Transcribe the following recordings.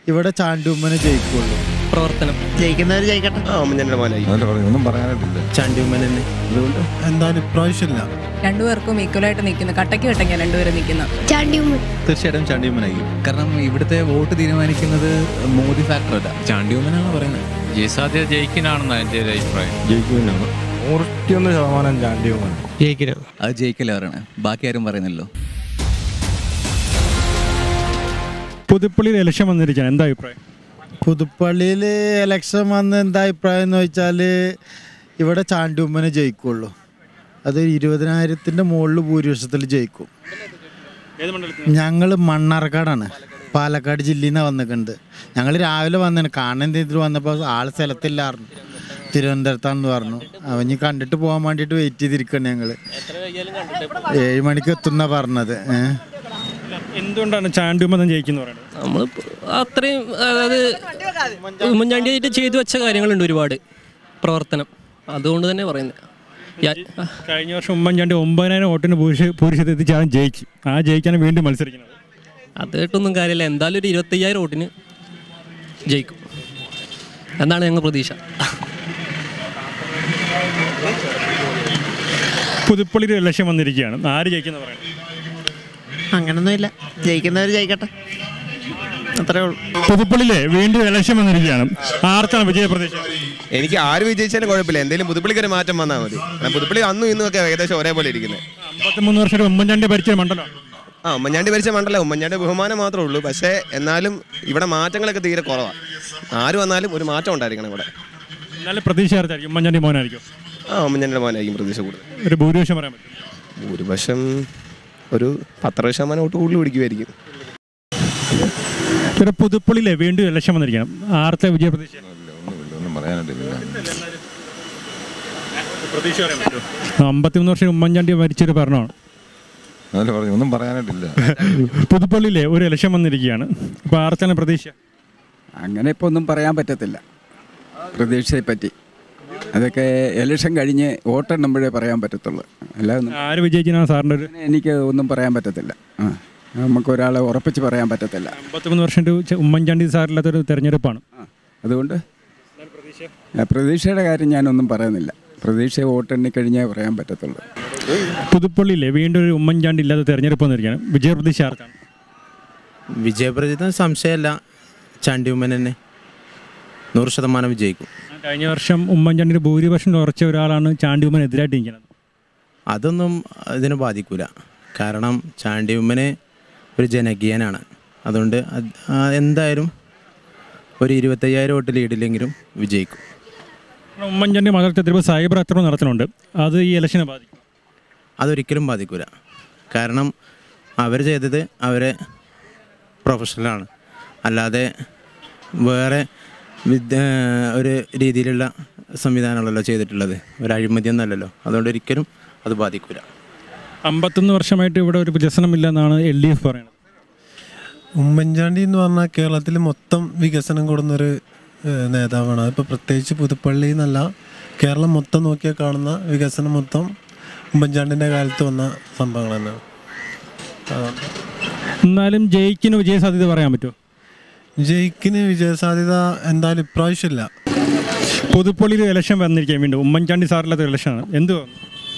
ഇവിടെ ചാണ്ടിയമ്മനെ ജയിക്കുള്ളൂ പ്രവർത്തനം ജയിക്കുന്നവർ ജയിക്കട്ടെ ആ ഉമ്മൻചാണ്ടിയുടെ മോനായി അതല്ല പറഞ്ഞു ഒന്നും പറയാനായിട്ടില്ല ചാണ്ടിയമ്മൻ തന്നെ അതുകൊണ്ട് എന്തായാലും ഇപ്രാവശ്യമില്ല രണ്ടുപേർക്കും ഈക്വലായിട്ട് നിൽക്കുന്നു കട്ടയ്ക്ക് കട്ടയ്ക്ക് രണ്ടുപേരും നിൽക്കുന്ന ചാണ്ടിയുമ്മൻ തീർച്ചയായിട്ടും ചാണ്ടിയുമ്മനായി കാരണം ഇവിടുത്തെ വോട്ട് തീരുമാനിക്കുന്നത് മോദി ഫാക്ടർ അല്ല ചാണ്ടിയുമ്മനാണ് പറയുന്നത് ജയസാധ്യത ജയിക്കാനാണെന്നാണ് എൻ്റെ ഒരു അഭിപ്രായം ജയിക്കുമെന്നാണ് നൂറ്റിയൊന്ന് ശതമാനം ചാണ്ടിയുമാണ് ജയിക്കരുത് അത് ജയിക്കലാറാണ് ബാക്കി ആരും പറയുന്നല്ലോ പുതുപ്പള്ളിയിൽ ഇലക്ഷൻ വന്നിരിക്കുകയാണ് എന്താ അഭിപ്രായം പുതുപ്പള്ളിയിൽ ഇലക്ഷൻ വന്ന് എന്താ അഭിപ്രായം എന്ന് വെച്ചാൽ ഇവിടെ ചാണ്ടിയമ്മനെ ജയിക്കുള്ളൂ അത് ഇരുപതിനായിരത്തിൻ്റെ മുകളിൽ ഭൂരിപക്ഷത്തിൽ ജയിക്കും ഞങ്ങൾ മണ്ണാർക്കാടാണ് പാലക്കാട് ജില്ലയിൽ നിന്നാണ് വന്നിട്ടുണ്ട് ഞങ്ങൾ രാവിലെ വന്നിന് കാണാൻ ചെയ്തിട്ട് വന്നപ്പോൾ ആൾ സ്ഥലത്തില്ലായിരുന്നു തിരുവനന്തപുരത്താണെന്ന് പറഞ്ഞു അവഞ്ഞ് കണ്ടിട്ട് പോകാൻ വേണ്ടിയിട്ട് വെയിറ്റ് ചെയ്തിരിക്കുകയാണ് ഞങ്ങൾ ഏഴ് മണിക്ക് എത്തുന്ന പറഞ്ഞത് ഏഹ് എന്തുകൊണ്ടാണ് ചാണ്ടിയമ്മ ജയിക്കുന്നു പറയുന്നത് നമ്മൾ അത്രയും അതായത് ഉമ്മൻചാണ്ടിയായിട്ട് ചെയ്തു വെച്ച കാര്യങ്ങളുണ്ട് ഒരുപാട് പ്രവർത്തനം അതുകൊണ്ട് തന്നെ പറയുന്നത് യാ- ആ, കഴിഞ്ഞ വർഷം ഉമ്മൻചാണ്ടി ഒമ്പതിനായിരം വോട്ടിന് ഭൂരിഷ ഭൂരിഷത്തിൽ എത്തിച്ചാണ് ജയിച്ചു ആ ജയിക്കാണ് വീണ്ടും മത്സരിക്കുന്നത് അത് കേട്ടൊന്നും കാര്യമില്ല എന്തായാലും ഒരു ഇരുപത്തയ്യായിരം വോട്ടിന് ജയിക്കും എന്നാണ് ഞങ്ങൾ പ്രതീക്ഷ പുതുപ്പള്ളിയിൽ ഇലക്ഷൻ വന്നിരിക്കുകയാണ് ആര് ജയിക്കുന്ന പറയുന്നത് അങ്ങനൊന്നുമില്ല ജയിക്കുന്നവർ ജയിക്കട്ടെ അത്രേ ഉള്ളൂ പുതുപ്പള്ളിയിലെ വീണ്ടും ഇലക്ഷൻ വന്നിരിക്കുകയാണ് ആർക്കാണ് വിജയ പ്രതീക്ഷ എനിക്ക് ആര് വിജയിച്ചാലും കുഴപ്പമില്ല എന്തെങ്കിലും പുതുപ്പള്ളിക്ക് ഒരു മാറ്റം വന്നാൽ മതി കാരണം പുതുപ്പള്ളി അന്നും ഇന്നും ഒക്കെ ഏകദേശം ഒരേപോലെ ഇരിക്കുന്നത് അമ്പത്തിമൂന്ന് വർഷമായിട്ട് ഉമ്മൻചാണ്ടി ഭരിച്ച മണ്ഡലമാണ് ആ ഉമ്മൻചാണ്ടി ഭരിച്ച മണ്ഡലം ഉമ്മൻചാണ്ടി ബഹുമാനം മാത്രമേ ഉള്ളൂ പക്ഷേ എന്നാലും ഇവിടെ മാറ്റങ്ങളൊക്കെ തീരെ കുറവാണ് ആര് വന്നാലും ഒരു മാറ്റം ഉണ്ടായിരിക്കണം ഇവിടെ എന്നാലും പ്രതീക്ഷ ആർക്കായിരിക്കും ഉമ്മൻചാണ്ടി മോനായിരിക്കും ആ ഉമ്മൻചാണ്ടിയുടെ മോനായിരിക്കും പ്രതീക്ഷ കൂടുതൽ ഒരു ഭൂരിപക്ഷം പറയാൻ പറ്റും ഭൂരിപക്ഷം ഒരു പത്തറുപത് ശതമാനം വോട്ട് കൂടുതൽ പിടിക്കുമായിരിക്കും ഇവിടെ പുതുപ്പള്ളിയിലെ വീണ്ടും ഇലക്ഷൻ വന്നിരിക്കണം ആർത്തെ വിജയ പ്രതീക്ഷ ഒന്നുമില്ല ഒന്നും പറയാനായിട്ടില്ല പ്രതീക്ഷ പറയാൻ പറ്റുമോ അമ്പത്തിമൂന്ന് വർഷം ഉമ്മൻചാണ്ടി മരിച്ചൊരു ഭരണമാണ് അതല്ല പറഞ്ഞു ഒന്നും പറയാനായിട്ടില്ല പുതുപ്പള്ളിയിലെ ഒരു ഇലക്ഷൻ വന്നിരിക്കുകയാണ് അപ്പോൾ ആർക്കാണ് പ്രതീക്ഷ അങ്ങനെ ഇപ്പോൾ ഒന്നും പറയാൻ പറ്റത്തില്ല പ്രതീക്ഷയെ പറ്റി അതൊക്കെ ഇലക്ഷൻ കഴിഞ്ഞ് വോട്ടെണ്ണുമ്പോഴേ പറയാൻ പറ്റത്തുള്ളൂ അല്ലാതെ ഒന്നും- ആര് വിജയിക്കാനാണ് സാറിൻ്റെ ഒരു അങ്ങനെ എനിക്ക് ഒന്നും പറയാൻ പറ്റത്തില്ല ആ നമുക്ക് ഒരാളെ ഉറപ്പിച്ച് പറയാൻ പറ്റത്തില്ല അമ്പത്തിമൂന്ന് വർഷം ഒരു ഉമ്മൻചാണ്ടി സാറില്ലാത്തൊരു തെരഞ്ഞെടുപ്പാണ് ആ അതുകൊണ്ട് ആ, പ്രതീക്ഷയുടെ കാര്യം ഞാനൊന്നും പറയുന്നില്ല പ്രതീക്ഷ വോട്ടെണ്ണി കഴിഞ്ഞേ പറയാൻ പറ്റത്തുള്ളൂ പുതുപ്പള്ളിയിലെ വീണ്ടും ഒരു ഉമ്മൻചാണ്ടി ഇല്ലാത്ത തെരഞ്ഞെടുപ്പ് വന്നിരിക്കുകയാണ് വിജയ പ്രതീക്ഷ ആർക്കാണ് വിജയപ്രതിത സംശയമല്ല ചാണ്ടിയമ്മൻ തന്നെ നൂറ് ശതമാനം വിജയിക്കും കഴിഞ്ഞ വർഷം ഉമ്മൻചാണ്ടിയുടെ ഭൂരിപക്ഷം ഉറച്ച ഒരാളാണ് ചാണ്ടി ഉമ്മൻ എതിരായിട്ട് നിൽക്കുന്നത് അതൊന്നും ഇതിനെ ബാധിക്കൂല കാരണം ചാണ്ടിയമ്മന് ഒരു ജനകീയനാണ് അതുകൊണ്ട് അത് ആ എന്തായാലും ഒരു ഇരുപത്തയ്യായിരം വോട്ട് ലീഡിലെങ്കിലും വിജയിക്കും ഉമ്മൻചാണ്ടി മകൾ തെരഞ്ഞെടുപ്പ് സൈബർ ആക്രമണം നടത്തുന്നുണ്ട് അത് ഈ ഇലക്ഷനെ ബാധിക്കും അതൊരിക്കലും ബാധിക്കൂല കാരണം അവർ ചെയ്തത് അവരെ പ്രൊഫഷണലാണ് അല്ലാതെ വേറെ വിദ്യ ഒരു രീതിയിലുള്ള സംവിധാനമാണല്ലോ ചെയ്തിട്ടുള്ളത് ഒരു അഴിമതിയൊന്നല്ലല്ലോ അതുകൊണ്ട് ഒരിക്കലും അത് ബാധിക്കൂല അമ്പത്തൊന്ന് വർഷമായിട്ട് ഇവിടെ ഒരു വികസനമില്ല എന്നാണ് എൽ ഡി എഫ് പറയുന്നത് ഉമ്മൻചാണ്ടി എന്ന് പറഞ്ഞാൽ കേരളത്തിൽ മൊത്തം വികസനം കൊടുന്നൊരു ഏഹ്, നേതാവാണ് അതിപ്പോൾ പ്രത്യേകിച്ച് പുതുപ്പള്ളി എന്നല്ല കേരളം മൊത്തം നോക്കിയാൽ കാണുന്ന വികസനം മൊത്തം ഉമ്മൻചാണ്ടിൻ്റെ കാലത്ത് വന്ന സംഭവങ്ങൾ തന്നെയാണ് അതുകൊണ്ട് എന്നാലും ജയിക്കിന് വിജയ സാധ്യത പറയാൻ പറ്റുമോ ജയിക്കിന് വിജയസാധ്യത എന്തായാലും ഇപ്രാവശ്യമില്ല പുതുപ്പള്ളിയിൽ ഇലക്ഷൻ വന്നിരിക്കാൻ വീണ്ടും ഉമ്മൻചാണ്ടി സാറില്ലാത്ത ഇലക്ഷനാണ് എന്ത് തോന്നുന്നു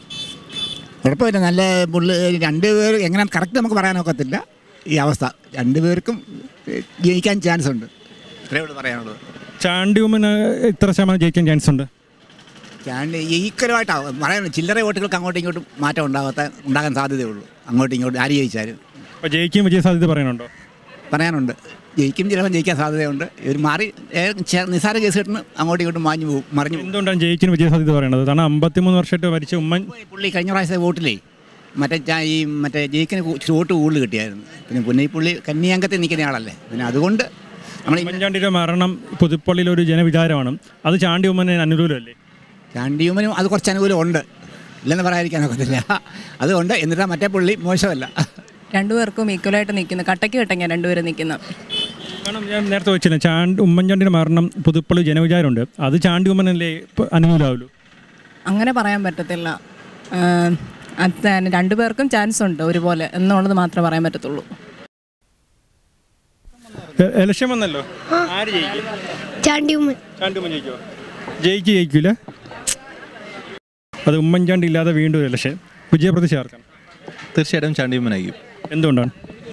കുഴപ്പമില്ല നല്ല പുള്ളി രണ്ടുപേർ എങ്ങനെ കറക്റ്റ് നമുക്ക് പറയാനൊക്കത്തില്ല ഈ അവസ്ഥ രണ്ടുപേർക്കും ഏഹ്, ജയിക്കാൻ ചാൻസ് ഉണ്ട് ഇത്രയേ ഉള്ളൂ പറയാനുള്ളത് ചാണ്ടി ഉമ്മന് ഇത്ര ശതമാനം ജയിക്കാൻ ചാൻസ് ഉണ്ട് ചാൻഡ് ഈക്വലായിട്ടാവും പറയാൻ ചില്ലറ വോട്ടുകൾക്ക് അങ്ങോട്ടും ഇങ്ങോട്ടും മാറ്റം ഉണ്ടാകാത്ത ഉണ്ടാകാൻ സാധ്യതയുള്ളൂ അങ്ങോട്ടും ഇങ്ങോട്ടും ആര് ജയിച്ചാലും അപ്പോൾ ജയിക്കും വിജയ സാധ്യത പറയാനുണ്ടോ പറയാനുണ്ട് ജയിക്കും ചിലപ്പോൾ ജയിക്കാൻ സാധ്യതയുണ്ട് ഇവർ മാറി ഏഹ്, ചെ- നിസ്സാര കേസ് കിട്ടുന്നു അങ്ങോട്ടും ഇങ്ങോട്ടും മാഞ്ഞു പോകും മറിഞ്ഞു പോകും എന്തുകൊണ്ടാണ് ജയിക്കിന് വിജയ സാധ്യത പറയുന്നത് കാരണം അമ്പത്തിമൂന്ന് വർഷമായിട്ട് മരിച്ച ഉമ്മൻ പുള്ളി കഴിഞ്ഞ പ്രാവശ്യത്തെ വോട്ടിലേ മറ്റേ ചാ- ഈ മറ്റേ ജയിക്കിന് കു- ഇച്ചിരി വോട്ട് കൂടുതൽ കിട്ടിയായിരുന്നു പിന്നെ പിന്നെ ഈ പുള്ളി കന്യാംഗത്തിൽ നിൽക്കുന്ന ആളല്ലേ പിന്നെ അതുകൊണ്ട് നമ്മൾ ഉമ്മൻചാണ്ടിയുടെ മരണം പുതുപ്പള്ളിയിൽ ഒരു ജനവിചാരമാണ് അത് ചാണ്ടി ഉമ്മന് അനുകൂലമല്ലേ ചാണ്ടിയുമ്മനും അത് കുറച്ച് അനുകൂലം ഉണ്ട് ഇല്ലെന്ന് പറയാതിരിക്കാനൊക്കത്തില്ല അതുകൊണ്ട് എന്നിട്ട് മറ്റേ പുള്ളി മോശമല്ല രണ്ടുപേർക്കും ഈക്വലായിട്ട് നിൽക്കുന്നു കട്ടയ്ക്ക് കട്ടയ്ക്ക് രണ്ടുപേരും നിൽക്കുന്ന കാരണം ഞാൻ നേരത്തെ വെച്ചില്ല ചാണ്ടി ഉമ്മൻചാണ്ടിയുടെ മരണം പുതുപ്പള്ളി ജനവിചാരമുണ്ട് അത് ചാണ്ടി ഉമ്മനല്ലേ ഇപ്പൊ അനുകൂലമാവുള്ളൂ അങ്ങനെ പറയാൻ പറ്റത്തില്ല ആഹ് അത് തന്നെ രണ്ടുപേർക്കും ചാൻസ് ഉണ്ട് ഒരുപോലെ എന്നുള്ളത് മാത്രമേ പറയാൻ പറ്റത്തുള്ളൂ എ- ഇലക്ഷൻ വന്നല്ലോ ആര് ജയിക്കും ചാണ്ടിയുമ്മൻ ചാണ്ടിയമ്മൻ ജയിക്കുമോ ജയിക്ക് ജയിക്കൂല അത് ഉമ്മൻചാണ്ടി ഇല്ലാതെ വീണ്ടും ഒരു ഇലക്ഷൻ വിജയപ്രതിശ ആർക്കാണ് തീർച്ചയായിട്ടും ചാണ്ടിയമ്മനായിരിക്കും എന്തുകൊണ്ടാണ്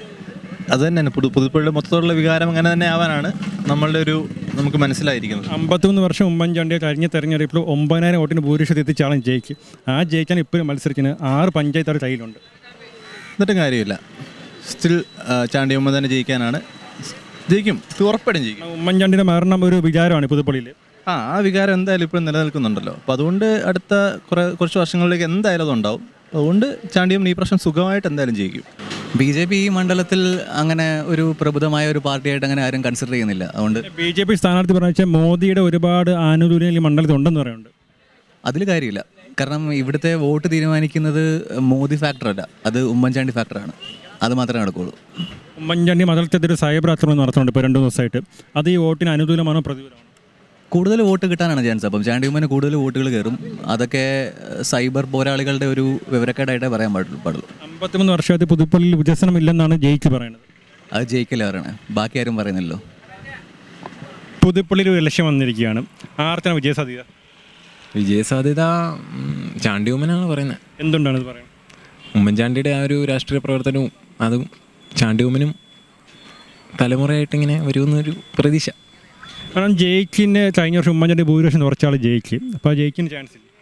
അത് തന്നെയാണ് പുതു പുതുപ്പള്ളിയുടെ മൊത്തത്തിലുള്ള വികാരം അങ്ങനെ തന്നെ ആവാനാണ് നമ്മളുടെ ഒരു നമുക്ക് മനസ്സിലായിരിക്കുന്നത് അമ്പത്തിമൂന്ന് വർഷം ഉമ്മൻചാണ്ടിയെ കഴിഞ്ഞ തെരഞ്ഞെടുപ്പിൽ ഒമ്പതിനായിരം വോട്ടിന് ഭൂരിപക്ഷത്തിൽ എത്തിച്ച ആളും ജയിക്കും ആ ജയിക്കാൻ ഇപ്പോഴും മത്സരിക്കുന്നത് ആറ് പഞ്ചായത്ത് അവരുടെ കയ്യിലുണ്ട് എന്നിട്ടും കാര്യമില്ല സ്റ്റിൽ ചാണ്ടിയമ്മ തന്നെ ജയിക്കാനാണ് ജയിക്കും ഇത് ഉറപ്പായിട്ടും ജയിക്കും ഉമ്മൻചാണ്ടിയുടെ മരണം ഒരു വിചാരമാണ് പുതുപ്പള്ളിയിൽ ആ ആ വികാരം എന്തായാലും ഇപ്പോഴും നിലനിൽക്കുന്നുണ്ടല്ലോ അപ്പോൾ അതുകൊണ്ട് അടുത്ത കുറേ കുറച്ച് വർഷങ്ങളിലേക്ക് എന്തായാലും അതുണ്ടാവും അതുകൊണ്ട് ചാണ്ടിയമ്മൻ ഈ പ്രശ്നം സുഖമായിട്ട് എന്തായാലും ജയിക്കും ബി ജെ പി ഈ മണ്ഡലത്തിൽ അങ്ങനെ ഒരു പ്രബുദ്ധമായ ഒരു പാർട്ടിയായിട്ട് അങ്ങനെ ആരും കൺസിഡർ ചെയ്യുന്നില്ല അതുകൊണ്ട് ബി ജെ പി സ്ഥാനാർത്ഥി പറഞ്ഞ വെച്ചാൽ മോദിയുടെ ഒരുപാട് ആനുകൂല്യങ്ങൾ ഈ മണ്ഡലത്തിൽ ഉണ്ടെന്ന് പറയുന്നുണ്ട് അതിൽ കാര്യമില്ല കാരണം ഇവിടുത്തെ വോട്ട് തീരുമാനിക്കുന്നത് മോദി ഫാക്ടർ അല്ല അത് ഉമ്മൻചാണ്ടി ഫാക്ടറാണ് അത് മാത്രമേ നടക്കുകയുള്ളൂ ഉമ്മൻചാണ്ടി മതത്തിനെതിരെ സൈബർ ആക്രമണം നടത്തുന്നുണ്ട് ഇപ്പോൾ രണ്ട് ദിവസമായിട്ട് അത് ഈ വോട്ടിന് അനുകൂലമാണോ പ്രതികൂലമാണോ കൂടുതൽ വോട്ട് കിട്ടാനാണ് ചാൻസ് അപ്പം ചാണ്ടി ഉമ്മന് കൂടുതൽ വോട്ടുകൾ കയറും അതൊക്കെ സൈബർ പോരാളികളുടെ ഒരു വിവരക്കേടായിട്ടേ പറയാൻ പാടുള്ളൂ പാടുള്ളൂ അമ്പത്തിമൂന്ന് വർഷമായിട്ട് പുതുപ്പള്ളിയിൽ വികസനം ഇല്ലെന്നാണ് ജയിക്ക് പറയുന്നത് അത് ജയിക്കല്ലേ പറയണേ ബാക്കി ആരും പറയുന്നില്ലല്ലോ പുതുപ്പള്ളിയിൽ ഒരു ഇലക്ഷൻ വന്നിരിക്കുകയാണ് ആർക്കാണ് വിജയസാധ്യത വിജയസാധ്യത ഉം, ചാണ്ടിയുമ്മനാണ് പറയുന്നത് എന്തുകൊണ്ടാണ് ഇത് പറയുന്നത് ഉമ്മൻചാണ്ടിയുടെ ആ ഒരു രാഷ്ട്രീയ പ്രവർത്തനവും അതും ചാണ്ടിയുമ്മനും തലമുറയായിട്ട് ഇങ്ങനെ വരുമെന്നൊരു പ്രതീക്ഷ കാരണം ജയിക്കിന് കഴിഞ്ഞ വർഷം ഉമ്മൻചാണ്ടി ഭൂരിപക്ഷം കുറച്ചാൾ ജയിക്കും അപ്പോൾ ആ ജയിക്കിന് ചാൻസ് ഇല്ല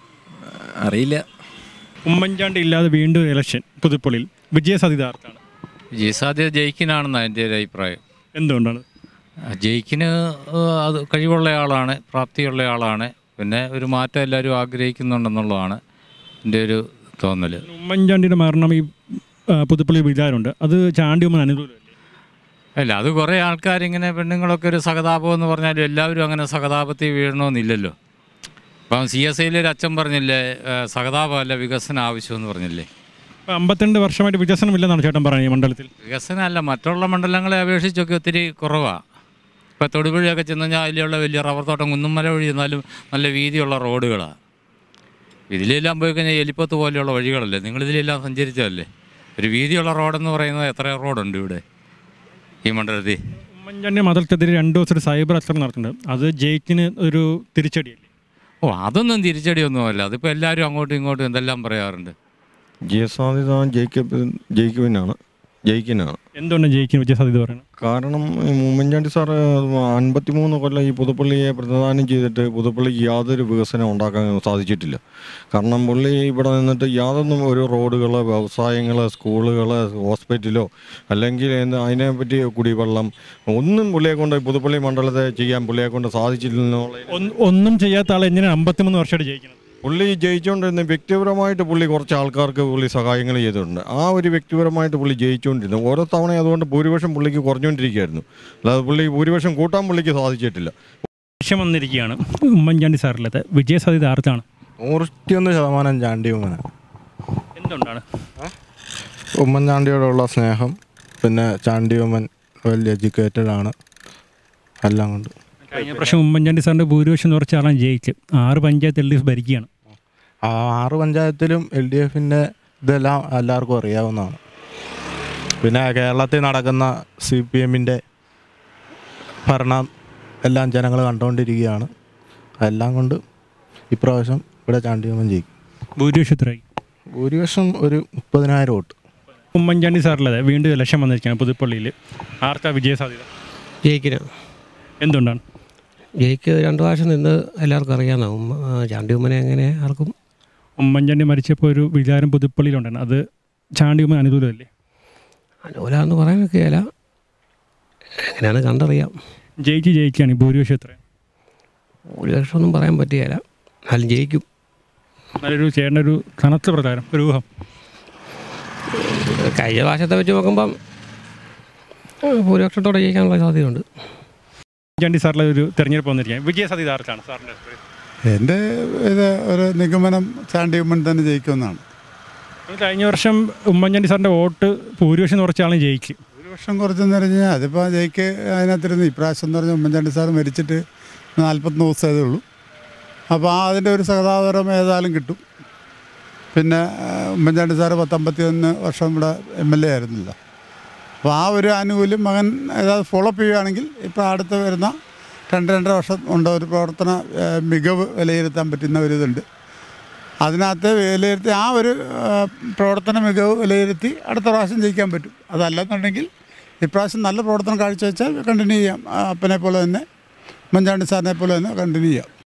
അറിയില്ല ഉമ്മൻചാണ്ടി ഇല്ലാതെ വീണ്ടും ഒരു ഇലക്ഷൻ പുതുപ്പള്ളിയിൽ വിജയസാധ്യത ആർക്കാണ് വിജയസാധ്യത ജയിക്കിനാണെന്നാണ് എൻ്റെ ഒരു അഭിപ്രായം എന്തുകൊണ്ടാണ് ജയിക്കിന് അത് കഴിവുള്ള ആളാണ് പ്രാപ്തിയുള്ള ആളാണ് പിന്നെ ഒരു മാറ്റം എല്ലാവരും ആഗ്രഹിക്കുന്നുണ്ടെന്നുള്ളതാണ് എൻ്റെ ഒരു തോന്നൽ ഉമ്മൻചാണ്ടിയുടെ മരണം ഈ ആ, പുതുപ്പള്ളി വിചാരമുണ്ട് അത് ചാണ്ടി ഉമ്മൻ അനുകൂലം അല്ല അത് കുറേ ആൾക്കാരിങ്ങനെ പെണ്ണുങ്ങളൊക്കെ ഒരു സഹതാപം എന്ന് പറഞ്ഞാലും എല്ലാവരും അങ്ങനെ സഹതാപത്തിൽ വീഴണമെന്നില്ലല്ലോ ഇപ്പം സി എസ് ഐയിൽ ഒരു അച്ഛൻ പറഞ്ഞില്ലേ ഏ, സഹതാപമല്ല വികസനം ആവശ്യമെന്ന് പറഞ്ഞില്ലേ ഇപ്പോൾ അമ്പത്തിരണ്ട് വർഷമായിട്ട് വികസനം ഇല്ലെന്നാണ് ചേട്ടൻ പറയുന്നത് ഈ മണ്ഡലത്തിൽ വികസനമല്ല മറ്റുള്ള മണ്ഡലങ്ങളെ അപേക്ഷിച്ചൊക്കെ ഒത്തിരി കുറവാണ് ഇപ്പോൾ തൊടുപുഴയൊക്കെ ചെന്ന് കഴിഞ്ഞാൽ അതിലുള്ള വലിയ റബ്ബർ തോട്ടം കുന്നുമല വഴി ചെന്നാലും നല്ല വീതിയുള്ള റോഡുകളാണ് ഇതിലെല്ലാം പോയി കഴിഞ്ഞാൽ എലിപ്പത്ത് പോലെയുള്ള വഴികളല്ലേ നിങ്ങളിതിലെല്ലാം സഞ്ചരിച്ചതല്ലേ ഒരു വീതിയുള്ള റോഡെന്ന് പറയുന്നത് എത്ര റോഡുണ്ട് ഇവിടെ ഈ മണ്ഡലത്തിൽ ഉമ്മൻചാണ്ടി മതത്തിനെതിരെ രണ്ട് ദിവസം ഒരു സൈബർ ആക്രമണം നടത്തുന്നുണ്ട് അത് ജയിക്കിന് ഒരു തിരിച്ചടിയല്ലേ ഓ അതൊന്നും തിരിച്ചടിയൊന്നുമല്ല അതിപ്പോൾ എല്ലാവരും അങ്ങോട്ടും ഇങ്ങോട്ടും എന്തെല്ലാം പറയാറുണ്ട് ജയസാധ്യത ജയിക്ക ജയിക്കുവിനാണ് ജയിക്കിനാണ് എന്തുകൊണ്ടാണ് ജയിക്കിന് വിജയസാധ്യത പറയുന്നത് കാരണം ഈ ഉമ്മൻചാണ്ടി സാറ് അൻപത്തിമൂന്ന് കൊല്ലം ഈ പുതുപ്പള്ളിയെ പ്രതിദാനം ചെയ്തിട്ട് പുതുപ്പള്ളിക്ക് യാതൊരു വികസനം ഉണ്ടാക്കാൻ സാധിച്ചിട്ടില്ല കാരണം പുള്ളി ഇവിടെ നിന്നിട്ട് യാതൊന്നും ഒരു റോഡുകൾ വ്യവസായങ്ങൾ സ്കൂളുകൾ ഹോസ്പിറ്റലോ അല്ലെങ്കിൽ എന്ത് അതിനെപ്പറ്റി കുടിവെള്ളം ഒന്നും പുള്ളിയെ കൊണ്ട് പുതുപ്പള്ളി മണ്ഡലത്തെ ചെയ്യാൻ പുള്ളിയെ കൊണ്ട് സാധിച്ചില്ലെന്നുള്ള ഒന്ന് ഒന്നും ചെയ്യാത്ത ആൾ എങ്ങനെയാണ് അമ്പത്തിമൂന്ന് വർഷമായിട്ട് ജയിക്കുന്നത് പുള്ളി ജയിച്ചുകൊണ്ടിരുന്ന വ്യക്തിപരമായിട്ട് പുള്ളി കുറച്ച് ആൾക്കാർക്ക് പുള്ളി സഹായങ്ങൾ ചെയ്തിട്ടുണ്ട് ആ ഒരു വ്യക്തിപരമായിട്ട് പുള്ളി ജയിച്ചുകൊണ്ടിരുന്നു ഓരോ തവണ അതുകൊണ്ട് ഭൂരിപക്ഷം പുള്ളിക്ക് കുറഞ്ഞുകൊണ്ടിരിക്കുകയായിരുന്നു അല്ലാതെ പുള്ളി ഭൂരിപക്ഷം കൂട്ടാൻ പുള്ളിക്ക് സാധിച്ചിട്ടില്ല ലക്ഷ്യം വന്നിരിക്കുകയാണ് ഉമ്മൻചാണ്ടി സാറിലത്തെ വിജയസാധ്യത ആർക്കാണ് നൂറ്റിയൊന്ന് ശതമാനം ചാണ്ടി ഉമ്മനാണ് എന്തുകൊണ്ടാണ് ഉമ്മൻചാണ്ടിയോടുള്ള സ്നേഹം പിന്നെ ചാണ്ടി ഉമ്മൻ വെൽ എഡ്യൂക്കേറ്റഡ് ആണ് എല്ലാം കൊണ്ട് കഴിഞ്ഞ പ്രാവശ്യം ഉമ്മൻചാണ്ടി സാറിൻ്റെ ഭൂരിപക്ഷം കുറച്ച് ആളാണ് ജയിച്ച് ആറ് പഞ്ചായത്ത് എൽ ഡി എഫ് ഭരിക്കുകയാണ് ആ ആറ് പഞ്ചായത്തിലും എൽ ഡി എഫിൻ്റെ ഇതെല്ലാം എല്ലാവർക്കും അറിയാവുന്നതാണ് പിന്നെ കേരളത്തിൽ നടക്കുന്ന സി പി എമ്മിൻ്റെ ഭരണം എല്ലാം ജനങ്ങൾ കണ്ടുകൊണ്ടിരിക്കുകയാണ് എല്ലാം കൊണ്ട് ഇപ്രാവശ്യം ഇവിടെ ചാണ്ടിയമ്മൻ ജയിക്കും ഭൂരിപക്ഷം എത്രയായി ഭൂരിപക്ഷം ഒരു മുപ്പതിനായിരം വോട്ട് ഉമ്മൻചാണ്ടി സാറിലതെ വീണ്ടും ഇലക്ഷൻ വന്നിരിക്കുകയാണ് പുതുപ്പള്ളിയിൽ ആർക്കാ വിജയസാധ്യത ജയിക്കിന് എന്തുകൊണ്ടാണ് ജയിക്ക് രണ്ട് പ്രാവശ്യം നിന്ന് എല്ലാവർക്കും അറിയാമെന്നാവും ചാണ്ടി ഉമ്മനെ അങ്ങനെ ആർക്കും ഉമ്മൻചാണ്ടി മരിച്ചപ്പോൾ ഒരു വിചാരം പുതുപ്പള്ളിയിലുണ്ടായിരുന്നു അത് ചാണ്ടി ഉമ്മൻ അനുകൂലമല്ലേ അനുകൂല എന്ന് പറയാൻ ഒക്കെയല്ല എങ്ങനെയാണ് കണ്ടറിയാം ജയിച്ച് ജയിക്കുകയാണ് ഈ ഭൂരിപക്ഷം എത്ര ഭൂരിപക്ഷം ഒന്നും പറയാൻ പറ്റുകയില്ല എന്നാലും ജയിക്കും നല്ലൊരു ചേട്ടൻ്റെ ഒരു കനത്ത പ്രകാരം ഒരു ഊഹം കഴിഞ്ഞ പ്രാവശ്യത്തെ വെച്ച് നോക്കുമ്പം ഏഹ്, ഭൂരിപക്ഷത്തോടെ ജയിക്കാനുള്ള സാധ്യതയുണ്ട് ഉമ്മൻചാണ്ടി സാറിലെ ഒരു തെരഞ്ഞെടുപ്പ് വന്നിരിക്കുകയാണ് വിജയസാധ്യത ആർക്കാണ് സാറിൻ്റെ എൻ്റെ ഇത് ഒരു നിഗമനം ചാണ്ടി ഉമ്മൻ തന്നെ ജയിക്കുമെന്നാണ് കഴിഞ്ഞ വർഷം ഉമ്മൻചാണ്ടി സാറിൻ്റെ വോട്ട് ഭൂരിപക്ഷം കുറച്ചാളും ജയിക്കും ഭൂരിപക്ഷം കുറച്ചെന്ന് പറഞ്ഞാൽ അതിപ്പോൾ ജയിക്ക് അതിനകത്തിരുന്ന് ഇപ്രാവശ്യം എന്ന് പറഞ്ഞാൽ ഉമ്മൻചാണ്ടി സാർ മരിച്ചിട്ട് നാൽപ്പത്തൊന്ന് ദിവസമേ ഉള്ളൂ അപ്പോൾ ആ അതിൻ്റെ ഒരു സഹതാപരം ഏതായാലും കിട്ടും പിന്നെ ആ, ഉമ്മൻചാണ്ടി സാറ് പത്തമ്പത്തി ഒന്ന് വർഷം ഇവിടെ എം എൽ എ ആയിരുന്നില്ല അപ്പോൾ ആ ഒരു ആനുകൂല്യം മകൻ ഏതായത് ഫോളോ അപ്പ് ചെയ്യുകയാണെങ്കിൽ ഇപ്പോൾ അടുത്ത് വരുന്ന രണ്ട് രണ്ടര വർഷം കൊണ്ട് ഒരു പ്രവർത്തന ഏഹ്, മികവ് വിലയിരുത്താൻ പറ്റുന്ന ഒരു ഇതുണ്ട് അതിനകത്ത് വിലയിരുത്തി ആ ഒരു ഏഹ്, പ്രവർത്തന മികവ് വിലയിരുത്തി അടുത്ത പ്രാവശ്യം ജയിക്കാൻ പറ്റും അതല്ലെന്നുണ്ടെങ്കിൽ ഇപ്രാവശ്യം നല്ല പ്രവർത്തനം കാഴ്ചവെച്ചാൽ കണ്ടിന്യൂ ചെയ്യാം ആ, അപ്പനെ പോലെ തന്നെ ഉമ്മൻചാണ്ടി സാറിനെ പോലെ തന്നെ കണ്ടിന്യൂ ചെയ്യാം